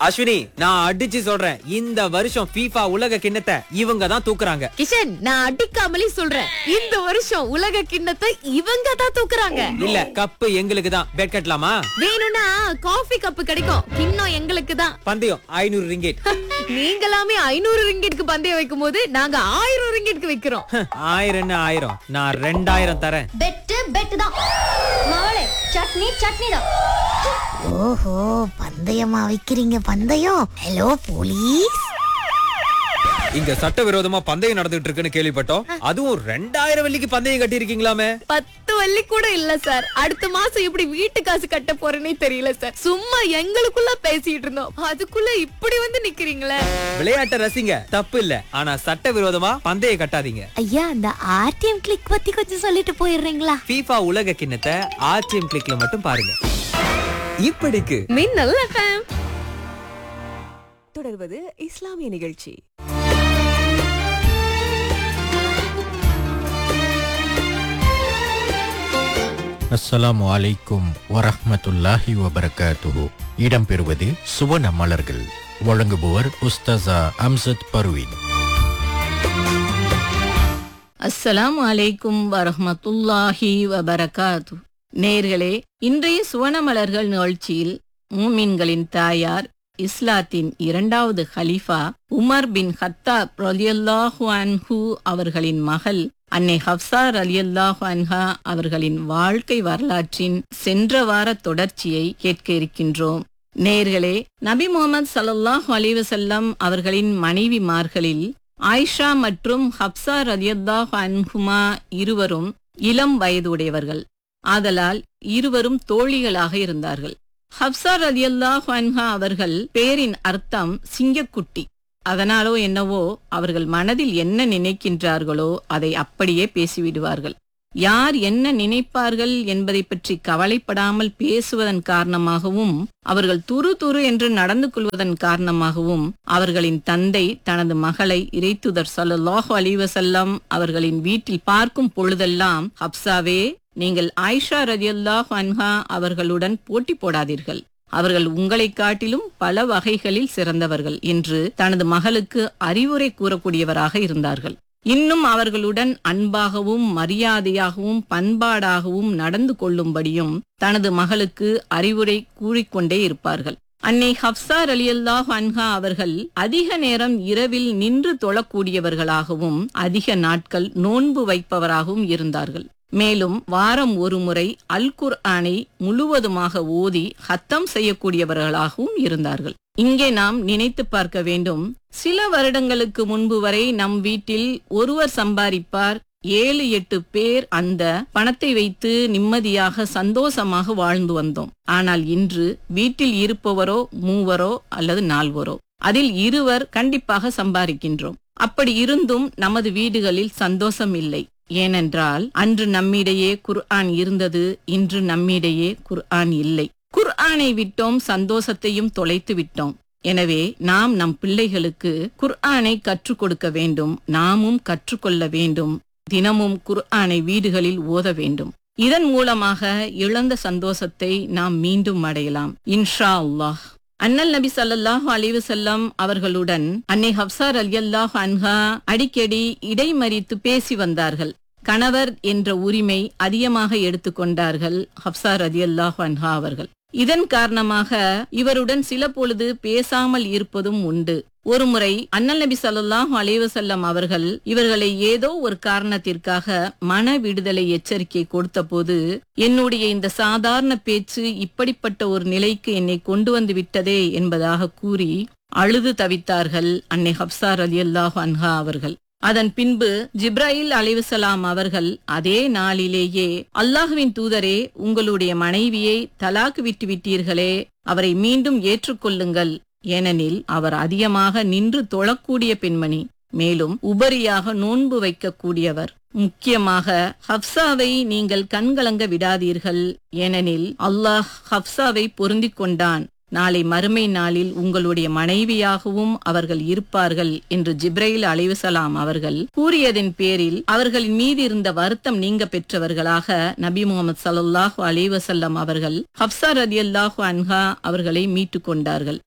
அஸ்வினி நான் அடிச்சு சொல்றேன் இந்த வருஷம் FIFA உலக கிண்ணத்தை இவங்க தான் தூக்குறாங்க கிஷன் நான் அடிக்காமலே சொல்றேன் இந்த வருஷம் உலக கிண்ணத்தை இவங்க தான் தூக்குறாங்க இல்ல கப்பு எங்களுக்கு தான் பெட் கட்டலாமா வேணும்னா காஃபி கப் கிடைக்கும் கிண்ணம் எங்களுக்கு தான் பந்தயம் ஐநூறு ரிங்கெட் நீங்களாமே ஐநூறு ரிங்கிட்க்கு பந்தயம் வைக்கும் போது நாங்க ஆயிரம் ரிங்கிட்க்கு வைக்கிறோம் ஆயிரம் என்ன ஆயிரம் நான் ரெண்டாயிரம் தரேன் பெட்டு பெட்டு தான் மவளே சட்னி சட்னி தான் ஓஹோ பந்தயமா வைக்கிறீங்க பந்தயம் ஹலோ போலீஸ் இங்க சட்டவிரோதமா பந்தயம் நடந்துட்டு இருக்குன்னு கேள்விப்பட்டோம் அதுவும் ரெண்டாயிரம் வெள்ளிக்கு பந்தயம் கட்டி இருக்கீங்களாமே பத்து வள்ளி கூட இல்ல சார் அடுத்த மாசம் இப்படி வீட்டு காசு கட்ட போறேனே தெரியல சார் சும்மா எங்களுக்குள்ள பேசிட்டு இருந்தோம் அதுக்குள்ள இப்படி வந்து நிக்கிறீங்களே விளையாட்டை ரசிங்க தப்பு இல்ல ஆனா சட்டவிரோதமா பந்தயம் கட்டாதீங்க ஐயா அந்த ஆர்டிஎம் கிளிக் பத்தி கொஞ்சம் சொல்லிட்டு போயிடுறீங்களா FIFA உலக கிண்ணத்தை ஆர்டிஎம் கிளிக்ல மட்டும் பாருங்க இப்படிக்கு மின்னல் FM. தொடர்வது இஸ்லாமிய நிகழ்ச்சி அஸ்ஸலாமு அலைக்கும் வரஹ்மத்துல்லாஹி வபரகாத்துஹு இடம்பெறுவது சுவன மலர்கள் வழங்குபவர் உஸ்தசா அம்சத் பர்வீன் அஸ்ஸலாமு அலைக்கும் வரஹ்மத்துல்லாஹி வபரகாத்து நேர்களே இன்றைய சுவனமலர்கள் நிகழ்ச்சியில் மூமின்களின் தாயார் இஸ்லாத்தின் இரண்டாவது ஹலீஃபா உமர் பின் ஹத்தாப் ரலியல்லாஹு அன்ஹு அவர்களின் மகள் அன்னை ஹப்சா ரலியல்லாஹு அன்ஹா அவர்களின் வாழ்க்கை வரலாற்றின் சென்ற வார தொடர்ச்சியை கேட்க இருக்கின்றோம் நேர்களே நபி முகமது ஸல்லல்லாஹு அலைஹி வஸல்லம் அவர்களின் மனைவிமார்களில் ஆயிஷா மற்றும் ஹப்சா ரலியல்லாஹு அன்ஹுமா இருவரும் இளம் வயதுடையவர்கள் ஆதலால் இருவரும் தோழிகளாக இருந்தார்கள் ஹப்சா ரலியல்லாஹு அன்ஹா அவர்கள் பேரின் அர்த்தம் சிங்கக்குட்டி அதனாலோ என்னவோ அவர்கள் மனதில் என்ன நினைக்கின்றார்களோ அதை அப்படியே பேசிவிடுவார்கள் யார் என்ன நினைப்பார்கள் என்பதை பற்றி கவலைப்படாமல் பேசுவதன் காரணமாகவும் அவர்கள் துரு துரு என்று நடந்து கொள்வதன் காரணமாகவும் அவர்களின் தந்தை தனது மகளை இறைத்துதர் ஸல்லல்லாஹு அலைஹி வஸல்லம் அவர்களின் வீட்டில் பார்க்கும் பொழுதெல்லாம் ஹப்சாவே நீங்கள் ஆயிஷா ரதியல்லாஹு அன்ஹா அவர்களுடன் போட்டி போடாதீர்கள் அவர்கள் உங்களை காட்டிலும் பல வகைகளில் சிறந்தவர்கள் என்று தனது மகளுக்கு அறிவுரை கூறக்கூடியவராக இருந்தார்கள் இன்னும் அவர்களுடன் அன்பாகவும் மரியாதையாகவும் பண்பாடாகவும் நடந்து கொள்ளும்படியும் தனது மகளுக்கு அறிவுரை கூறிக்கொண்டே இருப்பார்கள் அன்னை ஹப்சா ரலியல்லாஹு அன்ஹா அவர்கள் அதிக நேரம் இரவில் நின்று தொழக்கூடியவர்களாகவும் அதிக நாட்கள் நோன்பு வைப்பவராகவும் இருந்தார்கள் மேலும் வாரம் ஒரு முறை அல் குர்ஆனை முழுவதுமாக ஓதி ஹத்தம் செய்யக்கூடியவர்களாகவும் இருந்தார்கள் இங்கே நாம் நினைத்து பார்க்க வேண்டும் சில வருடங்களுக்கு முன்பு வரை நம் வீட்டில் ஒருவர் சம்பாதிப்பார் ஏழு எட்டு பேர் அந்த பணத்தை வைத்து நிம்மதியாக சந்தோஷமாக வாழ்ந்து வந்தோம் ஆனால் இன்று வீட்டில் இருப்பவரோ மூவரோ அல்லது நால்வரோ அதில் இருவர் கண்டிப்பாக சம்பாதிக்கின்றோம் அப்படி இருந்தும் நமது வீடுகளில் சந்தோஷம் இல்லை ஏனென்றால் அன்று நம்மிடையே குர்ஆன் இருந்தது இன்று நம்மிடையே குர்ஆன் இல்லை குர்ஆனை விட்டோம் சந்தோஷத்தையும் தொலைத்து விட்டோம் எனவே நாம் நம் பிள்ளைகளுக்கு குர்ஆனை கற்றுக் கொடுக்க வேண்டும் நாமும் கற்றுக்கொள்ள வேண்டும் தினமும் குர்ஆனை வீடுகளில் ஓத வேண்டும் இதன் மூலமாக இழந்த சந்தோஷத்தை நாம் மீண்டும் அடையலாம் இன்ஷா அல்லாஹ் அண்ணல் நபி ஸல்லல்லாஹு அலைஹி வஸல்லம் அவர்களுடன் அன்னை ஹப்சா ரலியல்லாஹு அன்ஹா அடிக்கடி இடைமறித்து பேசி வந்தார்கள் கணவர் என்ற உரிமை அதிகமாக எடுத்துக்கொண்டார்கள் ஹப்சா ரலியல்லாஹு அன்ஹா அவர்கள் இதன் காரணமாக இவருடன் சில பொழுது பேசாமல் இருப்பதும் உண்டு ஒருமுறை அண்ணல் நபி ஸல்லல்லாஹு அலைஹி வஸல்லம் அவர்கள் இவர்களை ஏதோ ஒரு காரணத்திற்காக மன விடுதலை எச்சரிக்கை கொடுத்தபோது என்னுடைய இந்த சாதாரண பேச்சு இப்படிப்பட்ட ஒரு நிலைக்கு என்னை கொண்டு வந்து விட்டதே என்பதாக கூறி அழுது தவித்தார்கள் அன்னை ஹப்சா ரலியல்லாஹு அன்ஹா அவர்கள் அதன் பின்பு ஜிப்ராயில் அலைவசலாம் அவர்கள் அதே நாளிலேயே அல்லாஹுவின் தூதரே உங்களுடைய மனைவியை தலாக்கு விட்டு விட்டீர்களே அவரை மீண்டும் ஏற்றுக்கொள்ளுங்கள் ஏனெனில் அவர் அதிகமாக நின்று தொழக்கூடிய பெண்மணி மேலும் உபரியாக நோன்பு வைக்கக்கூடியவர் முக்கியமாக ஹப்சாவை நீங்கள் கண்கலங்க விடாதீர்கள் ஏனெனில் அல்லாஹ் ஹப்சாவை பொருந்திக் கொண்டான் நாளை மறுமை நாளில் உங்களுடைய மனைவியாகவும் அவர்கள் இருப்பார்கள் என்று ஜிப்ரைல் அலைவசலாம் அவர்கள் கூறியதன் பேரில் அவர்களின் மீது இருந்த வருத்தம் நீங்க பெற்றவர்களாக நபி முகமது சல்லாஹூ அலைவசல்லம் அவர்கள் ஹப்சா ரதியல்லாஹு அன்ஹா அவர்களை மீட்டுக் கொண்டார்கள்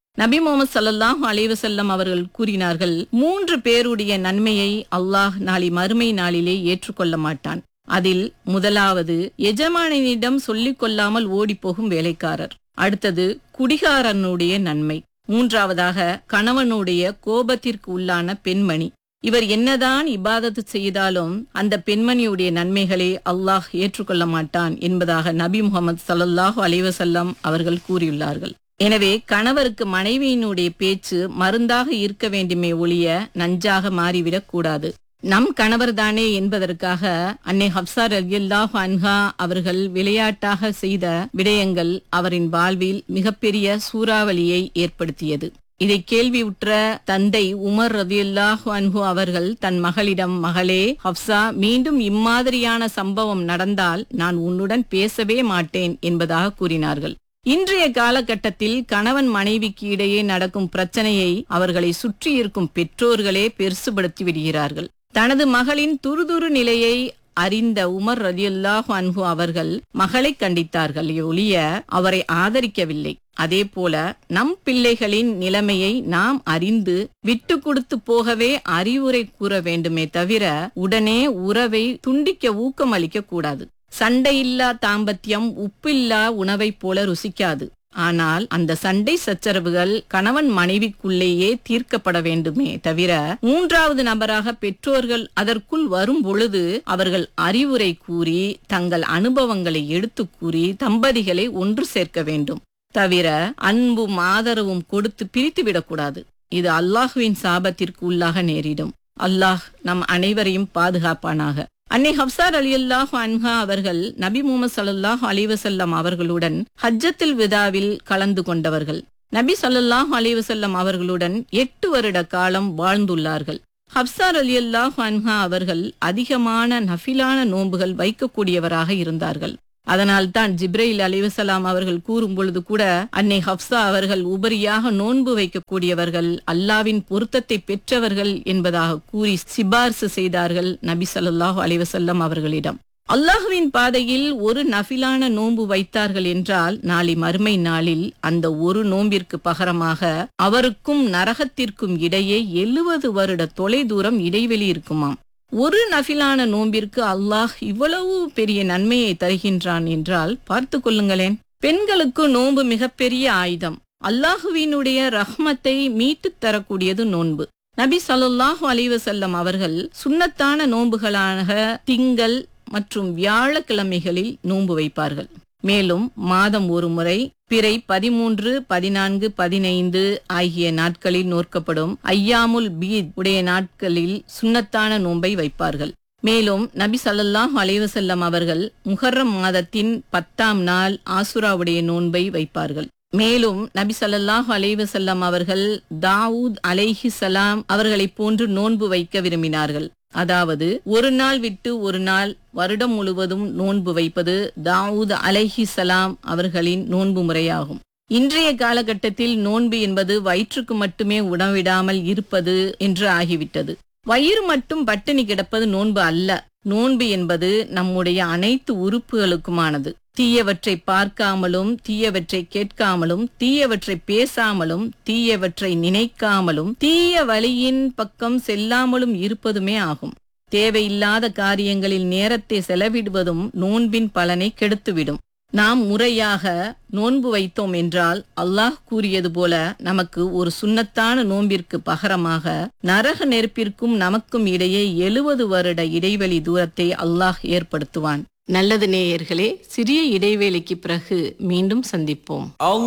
நபி முகமது ஸல்லல்லாஹு அலைஹி வஸல்லம் அவர்கள் கூறினார்கள் மூன்று பேருடைய நன்மையை அல்லாஹ் நாளை மறுமை நாளிலே ஏற்றுக்கொள்ள மாட்டான் அதில் முதலாவது எஜமானனிடம் சொல்லிக் கொள்ளாமல் ஓடிப்போகும் வேலைக்காரர் அடுத்தது குடிகாரனுடைய நன்மை மூன்றாவதாக கணவனுடைய கோபத்திற்கு உள்ளான பெண்மணி இவர் என்னதான் இபாதத்து செய்தாலும் அந்த பெண்மணியுடைய நன்மைகளை அல்லாஹ் ஏற்றுக்கொள்ள மாட்டான் என்பதாக நபி முகமது ஸல்லல்லாஹு அலைஹி வஸல்லம் அவர்கள் கூறியுள்ளார்கள் எனவே கணவருக்கு மனைவியினுடைய பேச்சு மருந்தாக இருக்க வேண்டுமே ஒழிய நஞ்சாக மாறிவிடக் கூடாது நம் கணவர் தானே என்பதற்காக அன்னை ஹப்சா ரலியல்லாஹு அன்ஹா அவர்கள் விளையாட்டாக செய்த விடயங்கள் அவரின் வாழ்வில் மிகப்பெரிய சூறாவளியை ஏற்படுத்தியது இதை கேள்வியுற்ற தந்தை உமர் ரதியுல்லாஹு அன்ஹு அவர்கள் தன் மகளிடம் மகளே ஹப்சா மீண்டும் இம்மாதிரியான சம்பவம் நடந்தால் நான் உன்னுடன் பேசவே மாட்டேன் என்பதாக கூறினார்கள் இன்றைய காலகட்டத்தில் கணவன் மனைவிக்கு இடையே நடக்கும் பிரச்சனையை அவர்களை சுற்றி இருக்கும் பெற்றோர்களே பெருசுபடுத்தி விடுகிறார்கள் தனது மகளின் துருதுரு நிலையை அறிந்த உமர் ரலியல்லாஹு அன்ஹு அவர்கள் மகளை கண்டித்தார்கள் ஒழிய அவரை ஆதரிக்கவில்லை அதே போல நம் பிள்ளைகளின் நிலைமையை நாம் அறிந்து விட்டு கொடுத்து போகவே அறிவுரை கூற வேண்டுமே தவிர உடனே உறவை துண்டிக்க ஊக்கம் அளிக்க கூடாது சண்டையில்லா தாம்பத்தியம் உப்பில்லா உணவைப் போல ருசிக்காது ஆனால் அந்த சண்டை சச்சரவுகள் கணவன் மனைவிக்குள்ளேயே தீர்க்கப்பட வேண்டுமே தவிர மூன்றாவது நபராக பெற்றோர்கள் அதற்குள் வரும் பொழுது அவர்கள் அறிவுரை கூறி தங்கள் அனுபவங்களை எடுத்து கூறி தம்பதிகளை ஒன்று சேர்க்க வேண்டும் தவிர அன்பும் ஆதரவும் கொடுத்து பிரித்து விடக்கூடாது இது அல்லாஹுவின் சாபத்திற்கு உள்ளாக நேரிடும் அல்லாஹ் நம் அனைவரையும் பாதுகாப்பானாக அன்னை ஹப்சார் அலி அல்லாஹு அன்ஹா அவர்கள் நபி முகமது சல்லாஹ் அலிவசல்லம் அவர்களுடன் ஹஜ்ஜத்தில் விதாவில் கலந்து கொண்டவர்கள் நபி ஸல்லல்லாஹு அலைஹி வஸல்லம் அவர்களுடன் எட்டு வருட காலம் வாழ்ந்துள்ளார்கள் ஹப்சார் அலி அல்லாஹு அன்ஹா அவர்கள் அதிகமான நஃபிலான நோன்புகள் வைக்கக்கூடியவராக இருந்தார்கள் அதனால்தான் ஜிப்ரைல் அலிவசலாம் அவர்கள் கூறும் பொழுது கூட அன்னை ஹப்சா அவர்கள் உபரியாக நோன்பு வைக்கக்கூடியவர்கள் அல்லாவின் பொருத்தத்தை பெற்றவர்கள் என்பதாக கூறி சிபார்சு செய்தார்கள் நபி ஸல்லல்லாஹு அலைஹி வஸல்லம் அவர்களிடம் அல்லாஹுவின் பாதையில் ஒரு நஃபிலான நோன்பு வைத்தார்கள் என்றால் நாளை மறுமை நாளில் அந்த ஒரு நோம்பிற்கு பகரமாக அவருக்கும் நரகத்திற்கும் இடையே எழுவது வருட தொலைதூரம் இடைவெளி இருக்குமாம் ஒரு நஃபிலான நோம்பிற்கு அல்லாஹ் இவ்வளவு பெரிய நன்மையை தருகின்றான் என்றால் பார்த்து கொள்ளுங்களேன் பெண்களுக்கு நோன்பு மிகப்பெரிய ஆயுதம் அல்லாஹுவினுடைய ரஹ்மத்தை மீட்டுத் தரக்கூடியது நோன்பு நபி ஸல்லல்லாஹு அலைஹி வஸல்லம் அவர்கள் சுன்னத்தான நோன்புகளாக திங்கள் மற்றும் வியாழக்கிழமைகளில் நோன்பு வைப்பார்கள் மேலும் மாதம் ஒரு முறை பிறை பதிமூன்று பதினான்கு பதினைந்து ஆகிய நாட்களில் நோக்கப்படும் ஐயாமுல் பீத் உடைய நாட்களில் சுன்னத்தான நோன்பை வைப்பார்கள் மேலும் நபி ஸல்லல்லாஹு அலைஹி வஸல்லம் அவர்கள் முஹர்ரம் மாதத்தின் பத்தாம் நாள் ஆசுராவுடைய நோன்பை வைப்பார்கள் மேலும் நபி ஸல்லல்லாஹு அலைஹி வஸல்லம் அவர்கள் தாவூத் அலைஹி சலாம் அவர்களைப் போன்று நோன்பு வைக்க விரும்பினார்கள் அதாவது ஒரு நாள் விட்டு ஒரு நாள் வருடம் முழுவதும் நோன்பு வைப்பது தாவூத் அலைஹி சலாம் அவர்களின் நோன்பு முறையாகும் இன்றைய காலகட்டத்தில் நோன்பு என்பது வயிற்றுக்கு மட்டுமே உணவிடாமல் இருப்பது என்று ஆகிவிட்டது வயிறு மட்டும் பட்டினி கிடப்பது நோன்பு அல்ல நோன்பு என்பது நம்முடைய அனைத்து உறுப்புகளுக்குமானது தீயவற்றை பார்க்காமலும் தீயவற்றை கேட்காமலும் தீயவற்றை பேசாமலும் தீயவற்றை நினைக்காமலும் தீய வழியின் பக்கம் செல்லாமலும் இருப்பதுமே ஆகும் தேவையில்லாத காரியங்களில் நேரத்தை செலவிடுவதும் நோன்பின் பலனை கெடுத்துவிடும் நாம் முறையாக நோன்பு வைத்தோம் என்றால் அல்லாஹ் கூறியது போல நமக்கு ஒரு சுன்னத்தான நோன்பிற்கு பகரமாக நரக நெருப்பிற்கும் நமக்கும் இடையே எழுவது வருட இடைவெளி தூரத்தை அல்லாஹ் ஏற்படுத்துவான் நல்லது நேயர்களே சிறிய இடைவேளைக்கு பிறகு மீண்டும் சந்திப்போம்